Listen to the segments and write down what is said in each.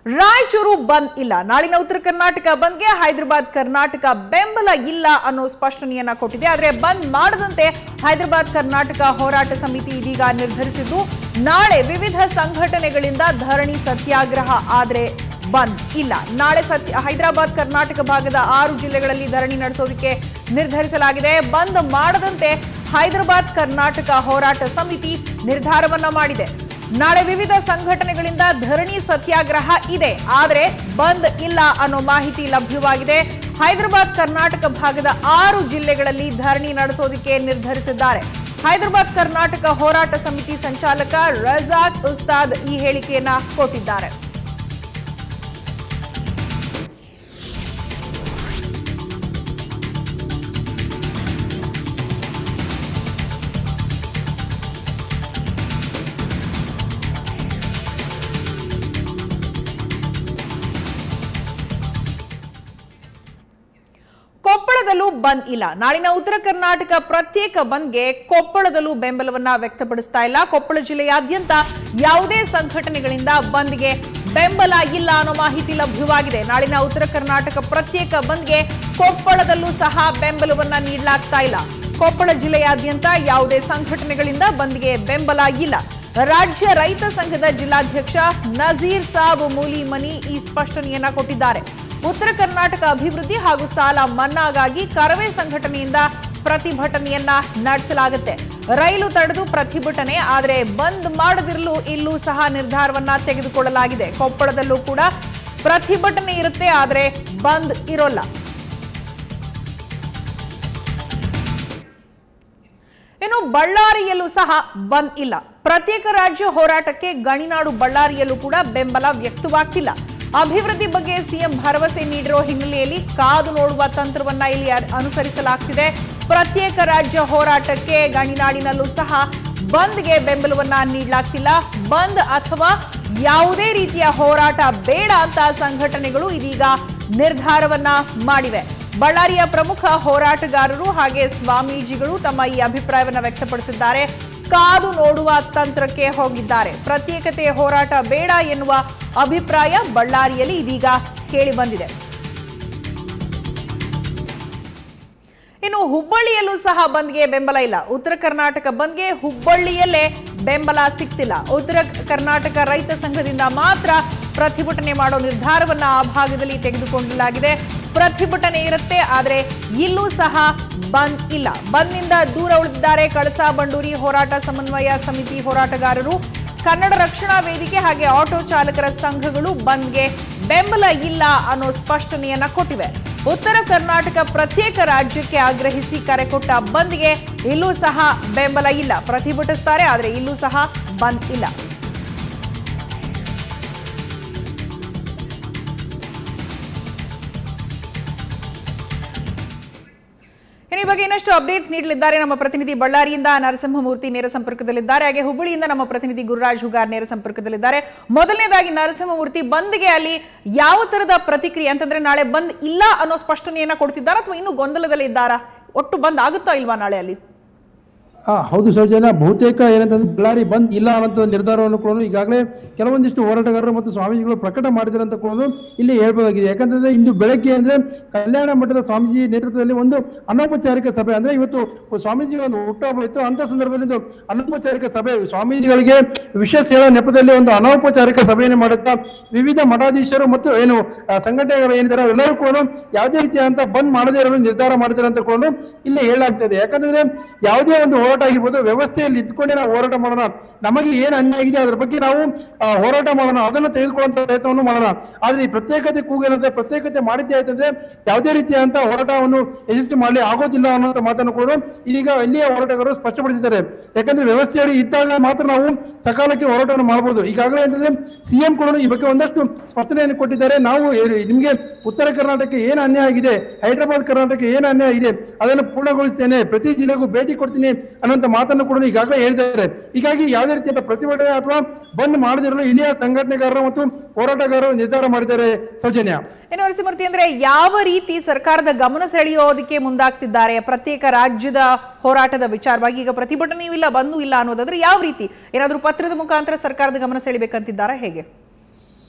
ರಾಯಚೂರು ಬಂದ್ ಇಲ್ಲ ನಾಳಿನ ಉತ್ತರ ಕರ್ನಾಟಕ ಬಂದ್ಗೆ ಹೈದರಾಬಾದ್ ಕರ್ನಾಟಕ ಬೆಂಬಲ ಇಲ್ಲ ಅನ್ನೋ ಸ್ಪಷ್ಟನೆಯನ್ನ ಕೊಟ್ಟಿದೆ ಆದರೆ ಬಂದ್ ಮಾಡದಂತೆ ಹೈದರಾಬಾದ್ ಕರ್ನಾಟಕ ಹೋರಾಟ ಸಮಿತಿ ಇದೀಗ ನಿರ್ಧರಿಸಿದ್ದು ನಾಳೆ ವಿವಿಧ ಸಂಘಟನೆಗಳಿಂದ ಧರಣಿ ಸತ್ಯಾಗ್ರಹ ಆದರೆ ಬಂದ್ ಇಲ್ಲ ನಾಳೆ ಸತ್ಯ ಹೈದರಾಬಾದ್ ಕರ್ನಾಟಕ ಭಾಗದ ಆರು ಜಿಲ್ಲೆಗಳಲ್ಲಿ ಧರಣಿ ನಡೆಸೋದಕ್ಕೆ ನಿರ್ಧರಿಸಲಾಗಿದೆ ಬಂದ್ ಮಾಡದಂತೆ ಹೈದರಾಬಾದ್ ಕರ್ನಾಟಕ ಹೋರಾಟ ಸಮಿತಿ ನಿರ್ಧಾರವನ್ನ ಮಾಡಿದೆ ನಾಳೆ ವಿವಿಧ ಸಂಘಟನೆಗಳಿಂದ ಧರಣಿ ಸತ್ಯಾಗ್ರಹ ಇದೆ ಆದರೆ ಬಂದ್ ಇಲ್ಲ ಅನ್ನೋ ಮಾಹಿತಿ ಲಭ್ಯವಾಗಿದೆ ಹೈದರಾಬಾದ್ ಕರ್ನಾಟಕ ಭಾಗದ ಆರು ಜಿಲ್ಲೆಗಳಲ್ಲಿ ಧರಣಿ ನಡೆಸೋದಕ್ಕೆ ನಿರ್ಧರಿಸಿದ್ದಾರೆ ಹೈದರಾಬಾದ್ ಕರ್ನಾಟಕ ಹೋರಾಟ ಸಮಿತಿ ಸಂಚಾಲಕ ರಜಾಕ್ ಉಸ್ತಾದ್ ಈ ಹೇಳಿಕೆಯನ್ನ ಕೊಟ್ಟಿದ್ದಾರೆ ಕೊಪ್ಪಳದಲ್ಲೂ ಬಂದ್ ಇಲ್ಲ ನಾಳಿನ ಉತ್ತರ ಕರ್ನಾಟಕ ಪ್ರತ್ಯೇಕ ಬಂದ್ಗೆ ಕೊಪ್ಪಳದಲ್ಲೂ ಬೆಂಬಲವನ್ನ ವ್ಯಕ್ತಪಡಿಸ್ತಾ ಇಲ್ಲ ಕೊಪ್ಪಳ ಜಿಲ್ಲೆಯಾದ್ಯಂತ ಯಾವುದೇ ಸಂಘಟನೆಗಳಿಂದ ಬಂದ್ಗೆ ಬೆಂಬಲ ಇಲ್ಲ ಅನ್ನೋ ಮಾಹಿತಿ ಲಭ್ಯವಾಗಿದೆ ನಾಳಿನ ಉತ್ತರ ಕರ್ನಾಟಕ ಪ್ರತ್ಯೇಕ ಬಂದ್ಗೆ ಕೊಪ್ಪಳದಲ್ಲೂ ಸಹ ಬೆಂಬಲವನ್ನ ನೀಡಲಾಗ್ತಾ ಇಲ್ಲ ಕೊಪ್ಪಳ ಜಿಲ್ಲೆಯಾದ್ಯಂತ ಯಾವುದೇ ಸಂಘಟನೆಗಳಿಂದ ಬಂದ್ಗೆ ಬೆಂಬಲ ಇಲ್ಲ ರಾಜ್ಯ ರೈತ ಸಂಘದ ಜಿಲ್ಲಾಧ್ಯಕ್ಷ ನಜೀರ್ ಸಾಬ್ ಮೂಲಿಮನಿ ಈ ಸ್ಪಷ್ಟನೆಯನ್ನ ಕೊಟ್ಟಿದ್ದಾರೆ ಉತ್ತರ ಕರ್ನಾಟಕ ಅಭಿವೃದ್ಧಿ ಹಾಗೂ ಸಾಲ ಮನ್ನಾಗಾಗಿ ಕರವೇ ಸಂಘಟನೆಯಿಂದ ಪ್ರತಿಭಟನೆಯನ್ನ ನಡೆಸಲಾಗುತ್ತೆ ರೈಲು ತಡೆದು ಪ್ರತಿಭಟನೆ ಆದರೆ ಬಂದ್ ಮಾಡದಿರಲು ಇಲ್ಲೂ ಸಹ ನಿರ್ಧಾರವನ್ನ ತೆಗೆದುಕೊಳ್ಳಲಾಗಿದೆ ಕೊಪ್ಪಳದಲ್ಲೂ ಕೂಡ ಪ್ರತಿಭಟನೆ ಇರುತ್ತೆ ಆದರೆ ಬಂದ್ ಇರೋಲ್ಲ ಇನ್ನು ಬಳ್ಳಾರಿಯಲ್ಲೂ ಸಹ ಬಂದ್ ಇಲ್ಲ ಪ್ರತ್ಯೇಕ ರಾಜ್ಯ ಹೋರಾಟಕ್ಕೆ ಗಣಿನಾಡು ಬಳ್ಳಾರಿಯಲ್ಲೂ ಕೂಡ ಬೆಂಬಲ ವ್ಯಕ್ತವಾಗ್ತಿಲ್ಲ ಅಭಿವೃದ್ಧಿ ಬಗ್ಗೆ ಸಿಎಂ ಭರವಸೆ ನೀಡಿರೋ ಹಿನ್ನೆಲೆಯಲ್ಲಿ ಕಾದು ನೋಡುವ ತಂತ್ರವನ್ನ ಇಲ್ಲಿ ಅ- ಅನುಸರಿಸಲಾಗ್ತಿದೆ ಪ್ರತ್ಯೇಕ ರಾಜ್ಯ ಹೋರಾಟಕ್ಕೆ ಗಣಿನಾಡಿನಲ್ಲೂ ಸಹ ಬಂದ್ಗೆ ಬೆಂಬಲವನ್ನ ನೀಡಲಾಗ್ತಿಲ್ಲ ಬಂದ್ ಅಥವಾ ಯಾವುದೇ ರೀತಿಯ ಹೋರಾಟ ಬೇಡ ಅಂತ ಸಂಘಟನೆಗಳು ಇದೀಗ ನಿರ್ಧಾರವನ್ನ ಮಾಡಿವೆ ಬಳ್ಳಾರಿಯ ಪ್ರಮುಖ ಹೋರಾಟಗಾರರು ಹಾಗೆ ಸ್ವಾಮೀಜಿಗಳು ತಮ್ಮ ಈ ಅಭಿಪ್ರಾಯವನ್ನ ವ್ಯಕ್ತಪಡಿಸಿದ್ದಾರೆ ಕಾದು ನೋಡುವ ತಂತ್ರಕ್ಕೆ ಹೋಗಿದ್ದಾರೆ ಪ್ರತ್ಯೇಕತೆ ಹೋರಾಟ ಬೇಡ ಎನ್ನುವ ಅಭಿಪ್ರಾಯ ಬಳ್ಳಾರಿಯಲ್ಲಿ ಇದೀಗ ಕೇಳಿ ಬಂದಿದೆ ಇನ್ನು ಹುಬ್ಬಳ್ಳಿಯಲ್ಲೂ ಸಹ ಬಂದ್ಗೆ ಬೆಂಬಲ ಇಲ್ಲ ಉತ್ತರ ಕರ್ನಾಟಕ ಬಂದ್ಗೆ ಹುಬ್ಬಳ್ಳಿಯಲ್ಲೇ ಬೆಂಬಲ ಸಿಗ್ತಿಲ್ಲ ಉತ್ತರ ಕರ್ನಾಟಕ ರೈತ ಸಂಘದಿಂದ ಮಾತ್ರ ಪ್ರತಿಭಟನೆ ಮಾಡೋ ನಿರ್ಧಾರವನ್ನ ಆ ಭಾಗದಲ್ಲಿ ತೆಗೆದುಕೊಳ್ಳಲಾಗಿದೆ ಪ್ರತಿಭಟನೆ ಇರುತ್ತೆ ಆದರೆ ಇಲ್ಲೂ ಸಹ ಬಂದ್ ಇಲ್ಲ ಬಂದ್ನಿಂದ ದೂರ ಉಳಿದಿದ್ದಾರೆ ಕಳಸಾ ಬಂಡೂರಿ ಹೋರಾಟ ಸಮನ್ವಯ ಸಮಿತಿ ಹೋರಾಟಗಾರರು ಕನ್ನಡ ರಕ್ಷಣಾ ವೇದಿಕೆ ಹಾಗೆ ಆಟೋ ಚಾಲಕರ ಸಂಘಗಳು ಬಂದ್ಗೆ ಬೆಂಬಲ ಇಲ್ಲ ಅನ್ನೋ ಸ್ಪಷ್ಟನೆಯನ್ನ ಕೊಟ್ಟಿವೆ ಉತ್ತರ ಕರ್ನಾಟಕ ಪ್ರತ್ಯೇಕ ರಾಜ್ಯಕ್ಕೆ ಆಗ್ರಹಿಸಿ ಕರೆ ಕೊಟ್ಟ ಬಂದ್ಗೆ ಇಲ್ಲೂ ಸಹ ಬೆಂಬಲ ಇಲ್ಲ ಪ್ರತಿಭಟಿಸ್ತಾರೆ ಆದರೆ ಇಲ್ಲೂ ಸಹ ಬಂದ್ ಇಲ್ಲ ಇನ್ನು ಈ ಬಗ್ಗೆ ಇನ್ನಷ್ಟು ಅಪ್ಡೇಟ್ಸ್ ನೀಡಲಿದ್ದಾರೆ ನಮ್ಮ ಪ್ರತಿನಿಧಿ ಬಳ್ಳಾರಿಯಿಂದ ನರಸಿಂಹಮೂರ್ತಿ ನೇರ ಸಂಪರ್ಕದಲ್ಲಿದ್ದಾರೆ ಹಾಗೆ ಹುಬ್ಬಳ್ಳಿಯಿಂದ ನಮ್ಮ ಪ್ರತಿನಿಧಿ ಗುರುರಾಜ್ ಹುಗಾರ್ ನೇರ ಸಂಪರ್ಕದಲ್ಲಿದ್ದಾರೆ ಮೊದಲನೇದಾಗಿ ನರಸಿಂಹಮೂರ್ತಿ ಬಂದ್ಗೆ ಅಲ್ಲಿ ಯಾವ ತರದ ಪ್ರತಿಕ್ರಿಯೆ ಅಂತಂದ್ರೆ ನಾಳೆ ಬಂದ್ ಇಲ್ಲ ಅನ್ನೋ ಸ್ಪಷ್ಟನೆಯನ್ನ ಕೊಡ್ತಿದ್ದಾರಾ ಅಥವಾ ಇನ್ನೂ ಗೊಂದಲದಲ್ಲಿ ಇದ್ದಾರಾ ಒಟ್ಟು ಬಂದ್ ಆಗುತ್ತಾ ಇಲ್ವಾ ನಾಳೆ ಅಲ್ಲಿ ಆ, ಹೌದು ಸೌಜನ್ಯ ಬಹುತೇಕ ಏನಂತಂದ್ರೆ ಬಳ್ಳಾರಿ ಬಂದ್ ಇಲ್ಲ ಅನ್ನೋ ನಿರ್ಧಾರವನ್ನು ಕೂಡ ಈಗಾಗಲೇ ಕೆಲವೊಂದಿಷ್ಟು ಹೋರಾಟಗಾರರು ಮತ್ತು ಸ್ವಾಮೀಜಿಗಳು ಪ್ರಕಟ ಮಾಡಿದ್ದಾರೆ ಅಂತ ಕೂಡ ಇಲ್ಲಿ ಹೇಳ್ಬೋದಾಗಿದೆ ಯಾಕಂತಂದ್ರೆ ಇಂದು ಬೆಳಗ್ಗೆ ಅಂದ್ರೆ ಕಲ್ಯಾಣ ಮಠದ ಸ್ವಾಮೀಜಿ ನೇತೃತ್ವದಲ್ಲಿ ಒಂದು ಅನೌಪಚಾರಿಕ ಸಭೆ ಅಂದ್ರೆ ಇವತ್ತು ಸ್ವಾಮೀಜಿಗಳ ಒಂದು ಹುಟ್ಟುಹಬ್ಬ ಇತ್ತು ಅಂತ ಸಂದರ್ಭದಲ್ಲಿ ಒಂದು ಅನೌಪಚಾರಿಕ ಸಭೆ ಸ್ವಾಮೀಜಿಗಳಿಗೆ ವಿಶೇಷ ಹೇಳೋ ನೆಪದಲ್ಲಿ ಒಂದು ಅನೌಪಚಾರಿಕ ಸಭೆಯನ್ನು ಮಾಡುತ್ತಾ ವಿವಿಧ ಮಠಾಧೀಶರು ಮತ್ತು ಏನು ಆ, ಸಂಘಟನೆಗಳು ಏನಿದ್ದಾರೆ ಎಲ್ಲರೂ ಕೂಡ ಯಾವುದೇ ರೀತಿಯಾದಂತ ಬಂದ್ ಮಾಡದೇ ಇರಲು ನಿರ್ಧಾರ ಮಾಡಿದ್ದಾರೆ ಅಂತ ಕೂಡ ಇಲ್ಲಿ ಹೇಳಲಾಗ್ತದೆ ಯಾಕಂದ್ರೆ ಯಾವುದೇ ಒಂದು ಹೋರಾಟ ಆಗಿರ್ಬೋದು ವ್ಯವಸ್ಥೆಯಲ್ಲಿ ಇದ್ಕೊಂಡೇ ನಾವು ಹೋರಾಟ ಮಾಡೋಣ ನಮಗೆ ಏನು ಅನ್ಯಾಯ ಆಗಿದೆ ಅದ್ರ ಬಗ್ಗೆ ನಾವು ಆ, ಹೋರಾಟ ಮಾಡೋಣ ಅದನ್ನು ತೆಗೆದುಕೊಳ್ಳುವಂತ ಪ್ರಯತ್ನವನ್ನು ಮಾಡೋಣ ಆದ್ರೆ ಈ ಪ್ರತ್ಯೇಕತೆ ಕೂಗೇನಂದ್ರೆ ಪ್ರತ್ಯೇಕತೆ ಮಾಡಿದ್ದೇ ಆಯ್ತಂದ್ರೆ ಯಾವುದೇ ರೀತಿಯಾದಂತ ಹೋರಾಟವನ್ನು ಯಶಸ್ವಿ ಮಾಡಲಿ ಆಗೋದಿಲ್ಲ ಅನ್ನುವಂತ ಮಾತನ್ನು ಕೂಡ ಇದೀಗ ಇಲ್ಲಿಯ ಹೋರಾಟಗಾರರು ಸ್ಪಷ್ಟಪಡಿಸಿದ್ದಾರೆ ಯಾಕಂದ್ರೆ ವ್ಯವಸ್ಥೆಯಲ್ಲಿ ಇದ್ದಾಗ ಮಾತ್ರ ನಾವು ಸಕಾಲಕ್ಕೆ ಹೋರಾಟವನ್ನು ಮಾಡಬಹುದು ಈಗಾಗಲೇ ಅಂತಂದ್ರೆ ಸಿಎಂ ಕೂಡ ಈ ಬಗ್ಗೆ ಒಂದಷ್ಟು ಸ್ಪಷ್ಟನೆಯನ್ನು ಕೊಟ್ಟಿದ್ದಾರೆ ನಾವು ಏ- ನಿಮ್ಗೆ ಉತ್ತರ ಕರ್ನಾಟಕ ಏನು ಅನ್ಯಾಯ ಆಗಿದೆ ಹೈದರಾಬಾದ್ ಕರ್ನಾಟಕ ಏನು ಅನ್ಯಾಯ ಇದೆ ಅದನ್ನು ಪೂರ್ಣಗೊಳಿಸ್ತೇನೆ ಪ್ರತಿ ಜಿಲ್ಲೆಗೂ ಭೇಟಿ ಕೊಡ್ತೀನಿ ಅನ್ನುವಂತ ಮಾತನ್ನು ಕೂಡ ಈಗಾಗಲೇ ಹೇಳಿದ್ದಾರೆ ಹೀಗಾಗಿ ಯಾವುದೇ ರೀತಿಯ ಪ್ರತಿಭಟನೆ ಅಥವಾ ಬಂದ್ ಮಾಡದಿರಲು ಇಲ್ಲಿಯ ಸಂಘಟನೆಗಾರರು ಮತ್ತು ಹೋರಾಟಗಾರರು ನಿರ್ಧಾರ ಮಾಡಿದ್ದಾರೆ ಸೌಜನ್ಯ ಇನ್ನು ನರಸಿಂಹಮೂರ್ತಿ ಅಂದ್ರೆ ಯಾವ ರೀತಿ ಸರ್ಕಾರದ ಗಮನ ಸೆಳೆಯೋದಕ್ಕೆ ಮುಂದಾಗ್ತಿದ್ದಾರೆ ಪ್ರತ್ಯೇಕ ರಾಜ್ಯದ ಹೋರಾಟದ ವಿಚಾರವಾಗಿ ಈಗ ಪ್ರತಿಭಟನೆಯೂ ಇಲ್ಲ ಬಂದೂ ಇಲ್ಲ ಅನ್ನೋದಾದ್ರೆ ಯಾವ ರೀತಿ ಏನಾದ್ರೂ ಪತ್ರದ ಮುಖಾಂತರ ಸರ್ಕಾರದ ಗಮನ ಸೆಳಿಬೇಕಂತಿದ್ದಾರಾ ಹೇಗೆ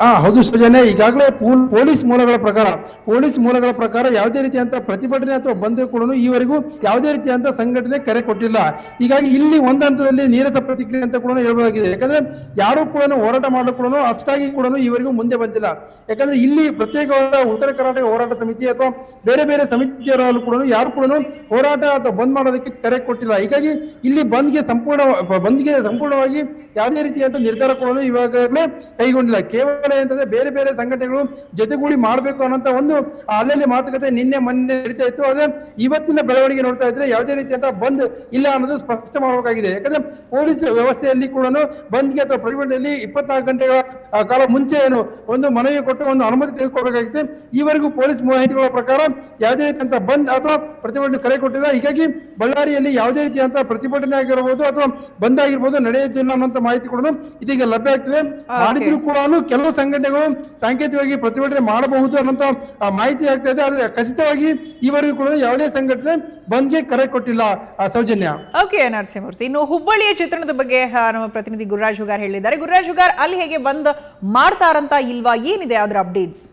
ಆ ಹೌದು ಸೃಜನೆ ಈಗಾಗಲೇ ಪೂಲ್- ಪೊಲೀಸ್ ಮೂಲಗಳ ಪ್ರಕಾರ ಪೊಲೀಸ್ ಮೂಲಗಳ ಪ್ರಕಾರ ಯಾವುದೇ ರೀತಿಯಂತ ಪ್ರತಿಭಟನೆ ಅಥವಾ ಬಂದ್ ಕೂಡ ಈವರೆಗೂ ಯಾವುದೇ ರೀತಿಯಂತ ಸಂಘಟನೆ ಕರೆ ಕೊಟ್ಟಿಲ್ಲ ಹೀಗಾಗಿ ಇಲ್ಲಿ ಒಂದು ಹಂತದಲ್ಲಿ ನೀರಸ ಪ್ರತಿಕ್ರಿಯೆ ಅಂತ ಕೂಡ ಹೇಳ್ಬೋದಾಗಿದೆ ಯಾಕಂದ್ರೆ ಯಾರು ಕೂಡ ಹೋರಾಟ ಮಾಡಲು ಕೂಡ ಅಷ್ಟಾಗಿ ಕೂಡ ಈವರೆಗೂ ಮುಂದೆ ಬಂದಿಲ್ಲ ಯಾಕಂದ್ರೆ ಇಲ್ಲಿ ಪ್ರತ್ಯೇಕವಾದ ಉತ್ತರ ಕರ್ನಾಟಕ ಹೋರಾಟ ಸಮಿತಿ ಅಥವಾ ಬೇರೆ ಬೇರೆ ಸಮಿತಿಯವರು ಕೂಡ ಯಾರು ಕೂಡ ಹೋರಾಟ ಅಥವಾ ಬಂದ್ ಮಾಡೋದಕ್ಕೆ ಕರೆ ಕೊಟ್ಟಿಲ್ಲ ಹೀಗಾಗಿ ಇಲ್ಲಿ ಬಂದ್ಗೆ ಸಂಪೂರ್ಣ ಬಂದ್ಗೆ ಸಂಪೂರ್ಣವಾಗಿ ಯಾವುದೇ ರೀತಿಯಂತ ನಿರ್ಧಾರ ಕೂಡ ಇವಾಗಲೇ ಕೈಗೊಂಡಿಲ್ಲ ಕೇವಲ ಏನಂತಂದ್ರೆ ಬೇರೆ ಬೇರೆ ಸಂಘಟನೆಗಳು ಜೊತೆಗೂಡಿ ಮಾಡಬೇಕು ಅನ್ನೋಂತ ಒಂದು ಅಲ್ಲಲ್ಲಿ ಮಾತುಕತೆ ನಿನ್ನೆ ಮೊನ್ನೆ ನಡೀತಾ ಇತ್ತು ಆದ್ರೆ ಇವತ್ತಿನ ಬೆಳವಣಿಗೆ ನೋಡ್ತಾ ಇದ್ರೆ ಯಾವುದೇ ರೀತಿಯಂತ ಬಂದ್ ಇಲ್ಲ ಅನ್ನೋದು ಸ್ಪಷ್ಟ ಮಾಡಬೇಕಾಗಿದೆ ಯಾಕಂದ್ರೆ ಪೊಲೀಸ್ ವ್ಯವಸ್ಥೆಯಲ್ಲಿ ಕೂಡ ಬಂದ್ಗೆ ಅಥವಾ ಪ್ರತಿಭಟನೆಯಲ್ಲಿ ಇಪ್ಪತ್ನಾಲ್ಕು ಗಂಟೆಗಳ ಆ, ಕಾಲ ಮುಂಚೆ ಏನು ಒಂದು ಮನವಿ ಕೊಟ್ಟು ಒಂದು ಅನುಮತಿ ತೆಗೆದುಕೊಳ್ಬೇಕಾಗಿದೆ ಈವರೆಗೂ ಪೊಲೀಸ್ ಮಾಹಿತಿಗಳ ಪ್ರಕಾರ ಯಾವುದೇ ರೀತಿಯಂತ ಬಂದ್ ಅಥವಾ ಪ್ರತಿಭಟನೆ ಕರೆ ಕೊಟ್ಟಿಲ್ಲ ಹೀಗಾಗಿ ಬಳ್ಳಾರಿಯಲ್ಲಿ ಯಾವುದೇ ರೀತಿಯಂತ ಪ್ರತಿಭಟನೆ ಆಗಿರಬಹುದು ಅಥವಾ ಬಂದ್ ಆಗಿರ್ಬೋದು ನಡೆಯುತ್ತಿಲ್ಲ ಅನ್ನೋಂಥ ಮಾಹಿತಿ ಕೂಡ ಇದೀಗ ಲಭ್ಯ ಆಗ್ತಿದೆ ಮಾಡಿದ್ರು ಕೂಡ ಕೆಲವು ಸಂಘಟನೆಗಳು ಸಾಂಕೇತಿಕವಾಗಿ ಪ್ರತಿಭಟನೆ ಮಾಡಬಹುದು ಅನ್ನೋಂಥ ಆ, ಮಾಹಿತಿ ಆಗ್ತಾ ಇದೆ ಆದ್ರೆ ಖಚಿತವಾಗಿ ಈವರೆಗೂ ಕೂಡ ಯಾವುದೇ ಸಂಘಟನೆ ಬಂದ್ಗೆ ಕರೆ ಕೊಟ್ಟಿಲ್ಲ ಆ, ಸೌಜನ್ಯ ಓಕೆ ನರಸಿಂಹಮೂರ್ತಿ ಇನ್ನು ಹುಬ್ಬಳ್ಳಿಯ ಚಿತ್ರಣದ ಬಗ್ಗೆ ಆ, ನಮ್ಮ ಪ್ರತಿನಿಧಿ ಗುರುರಾಜ್ ಹುಗಾರ್ ಹೇಳಿದ್ದಾರೆ ಗುರುರಾಜ್ ಹುಗಾರ್ ಅಲ್ಲಿ ಹೇಗೆ ಬಂದ್ ಮಾಡ್ತಾರಂತ ಇಲ್ವಾ ಏನಿದೆ ಅದರ ಅಪ್ಡೇಟ್ಸ್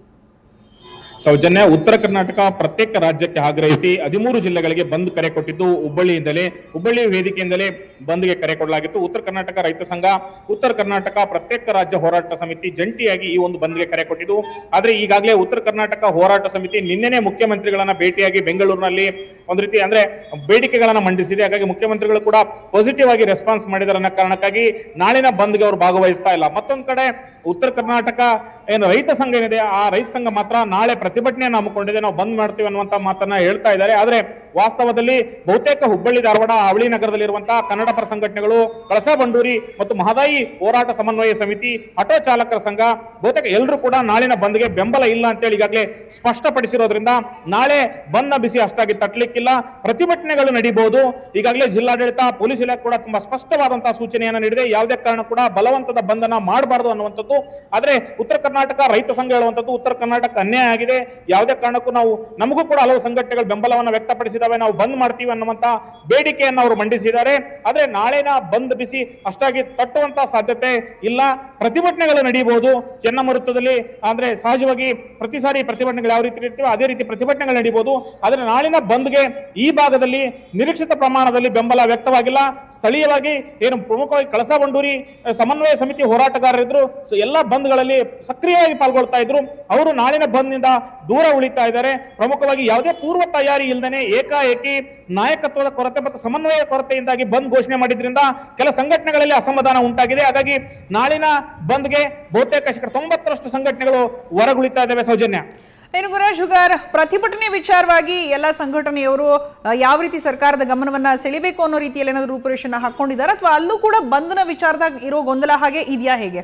ಸೌಜನ್ಯ ಉತ್ತರ ಕರ್ನಾಟಕ ಪ್ರತ್ಯೇಕ ರಾಜ್ಯಕ್ಕೆ ಆಗ್ರಹಿಸಿ ಹದಿಮೂರು ಜಿಲ್ಲೆಗಳಿಗೆ ಬಂದ್ ಕರೆ ಕೊಟ್ಟಿದ್ದು ಹುಬ್ಬಳ್ಳಿಯಿಂದಲೇ ಹುಬ್ಬಳ್ಳಿ ವೇದಿಕೆಯಿಂದಲೇ ಬಂದ್ಗೆ ಕರೆ ಕೊಡಲಾಗಿತ್ತು ಉತ್ತರ ಕರ್ನಾಟಕ ರೈತ ಸಂಘ ಉತ್ತರ ಕರ್ನಾಟಕ ಪ್ರತ್ಯೇಕ ರಾಜ್ಯ ಹೋರಾಟ ಸಮಿತಿ ಜಂಟಿಯಾಗಿ ಈ ಒಂದು ಬಂದ್ಗೆ ಕರೆ ಕೊಟ್ಟಿದ್ದು ಆದ್ರೆ ಈಗಾಗಲೇ ಉತ್ತರ ಕರ್ನಾಟಕ ಹೋರಾಟ ಸಮಿತಿ ನಿನ್ನೆನೆ ಮುಖ್ಯಮಂತ್ರಿಗಳನ್ನ ಭೇಟಿಯಾಗಿ ಬೆಂಗಳೂರಿನಲ್ಲಿ ಒಂದು ರೀತಿ ಅಂದ್ರೆ ಬೇಡಿಕೆಗಳನ್ನ ಮಂಡಿಸಿದೆ ಹಾಗಾಗಿ ಮುಖ್ಯಮಂತ್ರಿಗಳು ಕೂಡ ಪಾಸಿಟಿವ್ ಆಗಿ ರೆಸ್ಪಾನ್ಸ್ ಮಾಡಿದಾರೆ ಅನ್ನೋ ಕಾರಣಕ್ಕಾಗಿ ನಾಳಿನ ಬಂದ್ಗೆ ಅವರು ಭಾಗವಹಿಸ್ತಾ ಇಲ್ಲ ಮತ್ತೊಂದ್ ಕಡೆ ಉತ್ತರ ಕರ್ನಾಟಕ ಏನು ರೈತ ಸಂಘ ಏನಿದೆ ಆ ರೈತ ಸಂಘ ಮಾತ್ರ ನಾಳೆ ಪ್ರತಿಭಟನೆಯನ್ನು ಹಮ್ಮಿಕೊಂಡಿದೆ ನಾವು ಬಂದ್ ಮಾಡ್ತೀವಿ ಅನ್ನುವಂತ ಮಾತನ್ನ ಹೇಳ್ತಾ ಇದ್ದಾರೆ ಆದ್ರೆ ವಾಸ್ತವದಲ್ಲಿ ಬಹುತೇಕ ಹುಬ್ಬಳ್ಳಿ ಧಾರವಾಡ ಅವಳಿ ನಗರದಲ್ಲಿರುವಂತಹ ಕನ್ನಡ ಪರ ಸಂಘಟನೆಗಳು ಕಳಸಾ ಬಂಡೂರಿ ಮತ್ತು ಮಹದಾಯಿ ಹೋರಾಟ ಸಮನ್ವಯ ಸಮಿತಿ ಆಟೋ ಚಾಲಕರ ಸಂಘ ಬಹುತೇಕ ಎಲ್ಲರೂ ಕೂಡ ನಾಳಿನ ಬಂದ್ಗೆ ಬೆಂಬಲ ಇಲ್ಲ ಅಂತೇಳಿ ಈಗಾಗಲೇ ಸ್ಪಷ್ಟಪಡಿಸಿರೋದ್ರಿಂದ ನಾಳೆ ಬಂದ್ನ ಬಿಸಿ ಅಷ್ಟಾಗಿ ತಟ್ಟಲಿಕ್ಕಿಲ್ಲ ಪ್ರತಿಭಟನೆಗಳು ನಡೀಬಹುದು ಈಗಾಗಲೇ ಜಿಲ್ಲಾಡಳಿತ ಪೊಲೀಸ್ ಇಲಾಖೆ ಕೂಡ ತುಂಬಾ ಸ್ಪಷ್ಟವಾದಂತಹ ಸೂಚನೆಯನ್ನು ನೀಡಿದೆ ಯಾವುದೇ ಕಾರಣ ಕೂಡ ಬಲವಂತದ ಬಂಧನ ಮಾಡಬಾರದು ಅನ್ನುವಂಥದ್ದು ಆದ್ರೆ ಉತ್ತರ ಕರ್ನಾಟಕ ರೈತ ಸಂಘ ಹೇಳುವಂಥದ್ದು ಉತ್ತರ ಕರ್ನಾಟಕ ಅನ್ಯಾಯ ಆಗಿದೆ ಯಾವುದೇ ಕಾರಣಕ್ಕೂ ನಾವು ನಮಗೂ ಕೂಡ ಹಲವು ಸಂಘಟನೆಗಳು ಬೆಂಬಲವನ್ನು ವ್ಯಕ್ತಪಡಿಸಿದಾವೆ ನಾವು ಬಂದ್ ಮಾಡ್ತೀವಿ ಅನ್ನುವಂತ ಬೇಡಿಕೆಯನ್ನು ಅವರು ಮಂಡಿಸಿದ್ದಾರೆ ಆದ್ರೆ ನಾಳಿನ ಬಂದ್ ಬಿಸಿ ಅಷ್ಟಾಗಿ ತಟ್ಟುವಂತ ಸಾಧ್ಯತೆ ಇಲ್ಲ ಪ್ರತಿಭಟನೆಗಳು ನಡೀಬಹುದು ಚೆನ್ನಮರುತ್ತದಲ್ಲಿ ಅಂದ್ರೆ ಸಹಜವಾಗಿ ಪ್ರತಿ ಸಾರಿ ಪ್ರತಿಭಟನೆಗಳು ಯಾವ ರೀತಿ ಇರ್ತೀವೋ ಅದೇ ರೀತಿ ಪ್ರತಿಭಟನೆಗಳು ನಡೀಬಹುದು ಆದ್ರೆ ನಾಳಿನ ಬಂದ್ಗೆ ಈ ಭಾಗದಲ್ಲಿ ನಿರೀಕ್ಷಿತ ಪ್ರಮಾಣದಲ್ಲಿ ಬೆಂಬಲ ವ್ಯಕ್ತವಾಗಿಲ್ಲ ಸ್ಥಳೀಯವಾಗಿ ಏನು ಪ್ರಮುಖವಾಗಿ ಕಳಸಾ ಬಂಡೂರಿ ಅಹ್, ಸಮನ್ವಯ ಸಮಿತಿ ಹೋರಾಟಗಾರರಿದ್ರು ಸೊ ಎಲ್ಲ ಬಂದ್ಗಳಲ್ಲಿ ಸಕ್ರಿಯವಾಗಿ ಪಾಲ್ಗೊಳ್ತಾ ಇದ್ರು ಅವರು ನಾಳಿನ ಬಂದ್ನಿಂದ ದೂರ ಉಳಿತಾ ಇದ್ದಾರೆ ಪ್ರಮುಖವಾಗಿ ಯಾವುದೇ ಪೂರ್ವ ತಯಾರಿ ಇಲ್ಲದೆ ಏಕಾಏಕಿ ನಾಯಕತ್ವದ ಕೊರತೆ ಮತ್ತು ಸಮನ್ವಯ ಕೊರತೆಯಿಂದಾಗಿ ಬಂದ್ ಘೋಷಣೆ ಮಾಡಿದ್ರಿಂದ ಕೆಲ ಸಂಘಟನೆಗಳಲ್ಲಿ ಅಸಮಾಧಾನ ಉಂಟಾಗಿದೆ ಹಾಗಾಗಿ ನಾಳಿನ ಬಂದ್ಗೆ ಬಹುತೇಕ ಶೇಕಡ ತೊಂಬತ್ತರಷ್ಟು ಸಂಘಟನೆಗಳು ಹೊರಗುಳಿತಾ ಇದ್ದಾವೆ ಸೌಜನ್ಯ ಏನು ಗುರುರಾಜ್ ಹುಗಾರ್ ಪ್ರತಿಭಟನೆ ವಿಚಾರವಾಗಿ ಎಲ್ಲ ಸಂಘಟನೆಯವರು ಆ, ಯಾವ ರೀತಿ ಸರ್ಕಾರದ ಗಮನವನ್ನ ಸೆಳಿಬೇಕು ಅನ್ನೋ ರೀತಿಯಲ್ಲಿ ಏನಾದರೂ ರೂಪುರೇಷೆನ ಹಾಕೊಂಡಿದ್ದಾರೆ ಅಥವಾ ಅಲ್ಲೂ ಕೂಡ ಬಂಧನ ವಿಚಾರದಾಗ ಇರೋ ಗೊಂದಲ ಹಾಗೆ ಇದೆಯಾ ಹೇಗೆ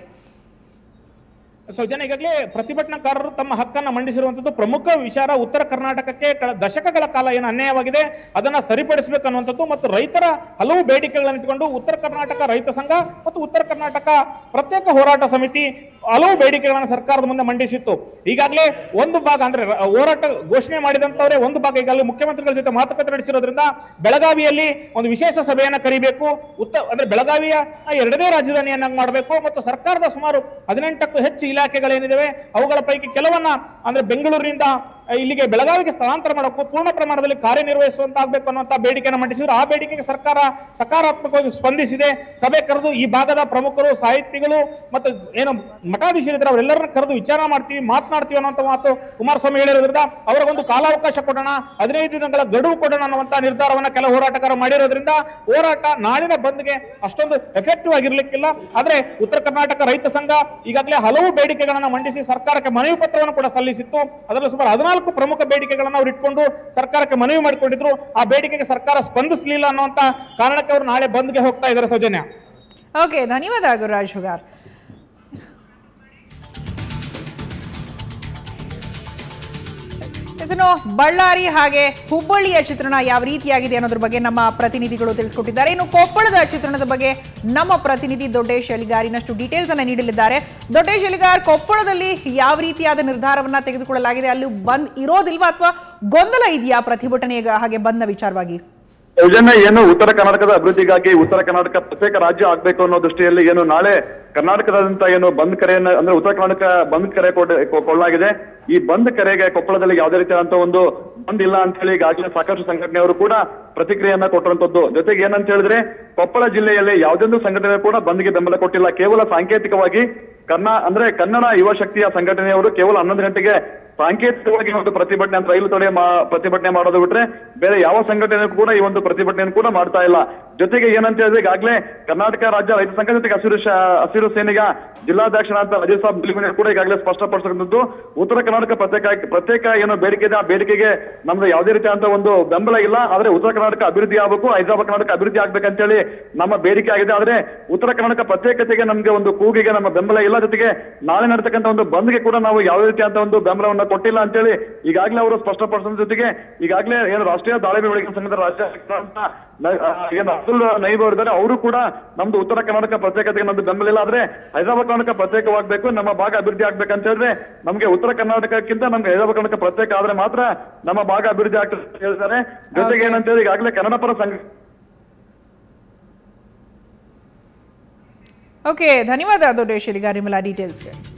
ಸೌಜನ್ಯ ಈಗಾಗಲೇ ಪ್ರತಿಭಟನಾಕಾರರು ತಮ್ಮ ಹಕ್ಕನ್ನು ಮಂಡಿಸಿರುವಂತದ್ದು ಪ್ರಮುಖ ವಿಚಾರ ಉತ್ತರ ಕರ್ನಾಟಕಕ್ಕೆ ಕಳ ದಶಕಗಳ ಕಾಲ ಏನು ಅನ್ಯಾಯವಾಗಿದೆ ಅದನ್ನ ಸರಿಪಡಿಸಬೇಕು ಅನ್ನುವಂಥದ್ದು ಮತ್ತು ರೈತರ ಹಲವು ಬೇಡಿಕೆಗಳನ್ನು ಇಟ್ಟುಕೊಂಡು ಉತ್ತರ ಕರ್ನಾಟಕ ರೈತ ಸಂಘ ಮತ್ತು ಉತ್ತರ ಕರ್ನಾಟಕ ಪ್ರತ್ಯೇಕ ಹೋರಾಟ ಸಮಿತಿ ಹಲವು ಬೇಡಿಕೆಗಳನ್ನು ಸರ್ಕಾರದ ಮುಂದೆ ಮಂಡಿಸಿತ್ತು ಈಗಾಗಲೇ ಒಂದು ಭಾಗ ಅಂದ್ರೆ ರ- ಹೋರಾಟ ಘೋಷಣೆ ಮಾಡಿದಂತವರೇ ಒಂದು ಭಾಗ ಈಗಾಗಲೇ ಮುಖ್ಯಮಂತ್ರಿಗಳ ಜೊತೆ ಮಾತುಕತೆ ನಡೆಸಿರೋದ್ರಿಂದ ಬೆಳಗಾವಿಯಲ್ಲಿ ಒಂದು ವಿಶೇಷ ಸಭೆಯನ್ನ ಕರಿಬೇಕು ಉತ್ತ ಅಂದ್ರೆ ಬೆಳಗಾವಿಯ ಎರಡನೇ ರಾಜಧಾನಿಯನ್ನಾಗಿ ಮಾಡಬೇಕು ಮತ್ತು ಸರ್ಕಾರದ ಸುಮಾರು ಹದಿನೆಂಟಕ್ಕೂ ಹೆಚ್ಚು ಇಲಾಖೆಗಳೇನಿದಾವೆ ಅವುಗಳ ಪೈಕಿ ಕೆಲವನ್ನ ಅಂದ್ರೆ ಬೆಂಗಳೂರಿನಿಂದ ಆ, ಇಲ್ಲಿಗೆ ಬೆಳಗಾವಿಗೆ ಸ್ಥಳಾಂತರ ಮಾಡಬೇಕು ಪೂರ್ಣ ಪ್ರಮಾಣದಲ್ಲಿ ಕಾರ್ಯನಿರ್ವಹಿಸುವಂತಾಗಬೇಕು ಅನ್ನುವಂತ ಬೇಡಿಕೆಯನ್ನು ಮಂಡಿಸಿದ್ರು ಆ ಬೇಡಿಕೆಗೆ ಸರ್ಕಾರ ಸಕಾರಾತ್ಮಕವಾಗಿ ಸ್ಪಂದಿಸಿದೆ ಸಭೆ ಕರೆದು ಈ ಭಾಗದ ಪ್ರಮುಖರು ಸಾಹಿತಿಗಳು ಮತ್ತು ಏನು ಮಠಾಧೀಶರಿದ್ರೆ ಅವರೆಲ್ಲರನ್ನ ಕರೆದು ವಿಚಾರ ಮಾಡ್ತೀವಿ ಮಾತನಾಡ್ತೀವಿ ಅನ್ನುವಂಥ ಮಾತು ಕುಮಾರಸ್ವಾಮಿ ಹೇಳಿರೋದ್ರಿಂದ ಅವರಿಗೊಂದು ಕಾಲಾವಕಾಶ ಕೊಡೋಣ ಹದಿನೈದು ದಿನಗಳ ಗಡುವು ಕೊಡೋಣ ಅನ್ನುವಂತ ನಿರ್ಧಾರವನ್ನ ಕೆಲ ಹೋರಾಟಗಾರರು ಮಾಡಿರೋದ್ರಿಂದ ಹೋರಾಟ ನಾಳಿನ ಬಂದ್ಗೆ ಅಷ್ಟೊಂದು ಎಫೆಕ್ಟಿವ್ ಆಗಿರ್ಲಿಕ್ಕಿಲ್ಲ ಆದ್ರೆ ಉತ್ತರ ಕರ್ನಾಟಕ ರೈತ ಸಂಘ ಈಗಾಗಲೇ ಹಲವು ಬೇಡಿಕೆಗಳನ್ನ ಮಂಡಿಸಿ ಸರ್ಕಾರಕ್ಕೆ ಮನವಿ ಪತ್ರವನ್ನು ಕೂಡ ಸಲ್ಲಿಸಿತ್ತು ಅದರಲ್ಲಿ ಸುಮಾರು ಹದಿನಾಲ್ಕು ಪ್ರಮುಖ ಬೇಡಿಕೆಗಳನ್ನು ಅವ್ರು ಇಟ್ಕೊಂಡು ಸರ್ಕಾರಕ್ಕೆ ಮನವಿ ಮಾಡಿಕೊಂಡಿದ್ರು ಆ ಬೇಡಿಕೆಗೆ ಸರ್ಕಾರ ಸ್ಪಂದಿಸಲಿಲ್ಲ ಅನ್ನುವಂತ ಕಾರಣಕ್ಕೆ ಅವರು ನಾಳೆ ಬಂದ್ಗೆ ಹೋಗ್ತಾ ಇದ್ದಾರೆ ಸೌಜನ್ಯ ಓಕೆ ಧನ್ಯವಾದ ಗುರುರಾಜ್ ಹುಗಾರ್ ಎಸ್, ಇನ್ನು ಬಳ್ಳಾರಿ ಹಾಗೆ ಹುಬ್ಬಳ್ಳಿಯ ಚಿತ್ರಣ ಯಾವ ರೀತಿಯಾಗಿದೆ ಅನ್ನೋದ್ರ ಬಗ್ಗೆ ನಮ್ಮ ಪ್ರತಿನಿಧಿಗಳು ತಿಳಿಸ್ಕೊಟ್ಟಿದ್ದಾರೆ ಇನ್ನು ಕೊಪ್ಪಳದ ಚಿತ್ರಣದ ಬಗ್ಗೆ ನಮ್ಮ ಪ್ರತಿನಿಧಿ ದೊಡ್ಡೇಶ್ ಎಲಿಗಾರ್ ಇನ್ನಷ್ಟು ಡೀಟೇಲ್ಸ್ ಅನ್ನ ನೀಡಲಿದ್ದಾರೆ ದೊಡ್ಡೇಶ್ ಎಲಿಗಾರ್ ಕೊಪ್ಪಳದಲ್ಲಿ ಯಾವ ರೀತಿಯಾದ ನಿರ್ಧಾರವನ್ನ ತೆಗೆದುಕೊಳ್ಳಲಾಗಿದೆ ಅಲ್ಲಿ ಬಂದ್ ಇರೋದಿಲ್ವಾ ಅಥವಾ ಗೊಂದಲ ಇದೆಯಾ ಪ್ರತಿಭಟನೆ ಹಾಗೆ ಬಂದ ವಿಚಾರವಾಗಿ ಸೌಜನ್ಯ ಏನು ಉತ್ತರ ಕರ್ನಾಟಕದ ಅಭಿವೃದ್ಧಿಗಾಗಿ ಉತ್ತರ ಕರ್ನಾಟಕ ಪ್ರತ್ಯೇಕ ರಾಜ್ಯ ಆಗ್ಬೇಕು ಅನ್ನೋ ದೃಷ್ಟಿಯಲ್ಲಿ ಏನು ನಾಳೆ ಕರ್ನಾಟಕದಾದ್ಯಂತ ಏನು ಬಂದ್ ಕರೆಯನ್ನ ಅಂದ್ರೆ ಉತ್ತರ ಕರ್ನಾಟಕ ಬಂದ್ ಕರೆ ಕೊಡ್- ಕೊ- ಕೊಳ್ಳಲಾಗಿದೆ ಈ ಬಂದ್ ಕರೆಗೆ ಕೊಪ್ಪಳದಲ್ಲಿ ಯಾವುದೇ ರೀತಿಯಾದಂತ ಒಂದು ಬಂದ್ ಇಲ್ಲ ಅಂತ ಹೇಳಿ ಈಗಾಗಲೇ ಸಾಕಷ್ಟು ಸಂಘಟನೆಯವರು ಕೂಡ ಪ್ರತಿಕ್ರಿಯೆಯನ್ನ ಕೊಟ್ಟಿರುವಂತದ್ದು ಜೊತೆಗೆ ಏನಂತ ಹೇಳಿದ್ರೆ ಕೊಪ್ಪಳ ಜಿಲ್ಲೆಯಲ್ಲಿ ಯಾವುದೊಂದು ಸಂಘಟನೆ ಕೂಡ ಬಂದ್ಗೆ ಬೆಂಬಲ ಕೊಟ್ಟಿಲ್ಲ ಕೇವಲ ಸಾಂಕೇತಿಕವಾಗಿ ಕನ್ನಡ ಅಂದ್ರೆ ಕನ್ನಡ ಯುವ ಶಕ್ತಿಯ ಸಂಘಟನೆಯವರು ಕೇವಲ ಹನ್ನೊಂದು ಗಂಟೆಗೆ ಸಾಂಕೇತಿಕವಾಗಿ ಒಂದು ಪ್ರತಿಭಟನೆ ಅಂತ ರೈಲು ತಡೆ ಮಾ- ಪ್ರತಿಭಟನೆ ಮಾಡೋದು ಬಿಟ್ರೆ ಬೇರೆ ಯಾವ ಸಂಘಟನೆ ಕೂಡ ಈ ಒಂದು ಪ್ರತಿಭಟನೆಯನ್ನು ಕೂಡ ಮಾಡ್ತಾ ಇಲ್ಲ ಜೊತೆಗೆ ಏನಂತ ಹೇಳಿದ್ರೆ ಈಗಾಗಲೇ ಕರ್ನಾಟಕ ರಾಜ್ಯ ರೈತ ಸಂಘ ಜೊತೆಗೆ ಹಸಿರು ಶ- ಹಸಿರು ಸೇನೆಗ ಜಿಲ್ಲಾಧ್ಯಕ್ಷರಾದ ಅಜಯ್ ಸಾಬ್ ಬಿಲಿಮನಿ ಕೂಡ ಈಗಾಗಲೇ ಸ್ಪಷ್ಟಪಡಿಸಿರುವಂತದ್ದು ಉತ್ತರ ಕರ್ನಾಟಕ ಪ್ರತ್ಯೇಕ ಪ್ರತ್ಯೇಕ ಏನು ಬೇಡಿಕೆ ಇದೆ ಆ ಬೇಡಿಕೆಗೆ ನಮ್ದು ಯಾವುದೇ ರೀತಿಯಾದಂತ ಒಂದು ಬೆಂಬಲ ಇಲ್ಲ ಆದ್ರೆ ಉತ್ತರ ಕರ್ನಾಟಕ ಅಭಿವೃದ್ಧಿ ಆಗಬೇಕು ಹೈದರಾಬಾದ್ ಕರ್ನಾಟಕ ಅಭಿವೃದ್ಧಿ ಆಗ್ಬೇಕಂತೇಳಿ ನಮ್ಮ ಬೇಡಿಕೆ ಆಗಿದೆ ಆದ್ರೆ ಉತ್ತರ ಕರ್ನಾಟಕ ಪ್ರತ್ಯೇಕತೆಗೆ ನಮ್ಗೆ ಒಂದು ಕೂಗಿಗೆ ನಮ್ಮ ಬೆಂಬಲ ಇಲ್ಲ ಜೊತೆಗೆ ನಾಳೆ ನಡತಕ್ಕಂಥ ಒಂದು ಬಂದ್ಗೆ ಕೂಡ ನಾವು ಯಾವುದೇ ರೀತಿಯಾದಂತ ಒಂದು ಬೆಂಬಲವನ್ನ ಕೊಟ್ಟಿಲ್ಲ ಅಂತೇಳಿ ಈಗಾಗಲೇ ಅವರು ಸ್ಪಷ್ಟಪಡಿಸಿದ ಜೊತೆಗೆ ಈಗಾಗಲೇ ಏನು ರಾಷ್ಟ್ರೀಯ ದಾಳಿಂಬೆ ಬೆಳಗಿನ ಸಂಘದ ರಾಜ್ಯಾಧ್ಯಕ್ಷ ಅಂತ ನ- ಆ, ಏನು ಅಬ್ದುಲ್ ನೈಬ್ ಅವರು ಇದ್ದಾರೆ ಅವರು ಕೂಡ ನಮ್ದು ಉತ್ತರ ಕರ್ನಾಟಕ ಪ್ರತ್ಯೇಕತೆಗೆ ನಮ್ದು ಬೆಂಬಲ ಇಲ್ಲ ಆದ್ರೆ ಹೈದರಾಬಾದ್ ಕರ್ನಾಟಕ ಪ್ರತ್ಯೇಕವಾಗಬೇಕು ನಮ್ಮ ಭಾಗ ಅಭಿವೃದ್ಧಿ ಆಗ್ಬೇಕಂತ ಹೇಳಿದ್ರೆ ನಮ್ಗೆ ಉತ್ತರ ಕರ್ನಾಟಕಕ್ಕಿಂತ ನಮ್ಗೆ ಹೈದರಾಬಾದ್ ಕರ್ನಾಟಕ ಪ್ರತ್ಯೇಕ ಆದ್ರೆ ಮಾತ್ರ ನಮ್ಮ ಭಾಗ ಅಭಿವೃದ್ಧಿ ಆಗ್ತದೆ ಅಂತ ಹೇಳಿದ್ದಾರೆ ಜೊತೆಗೆ ಏನಂತ ಹೇಳಿ ಈಗಾಗಲೇ ಕನ್ನಡ ಪರ ಸಂಘ ಓಕೆ ಧನ್ಯವಾದ ದೊಡ್ಡೇಶ್ ನಿಮ್ಮೆಲ್ಲ ಡೀಟೇಲ್ಸ್ಗೆ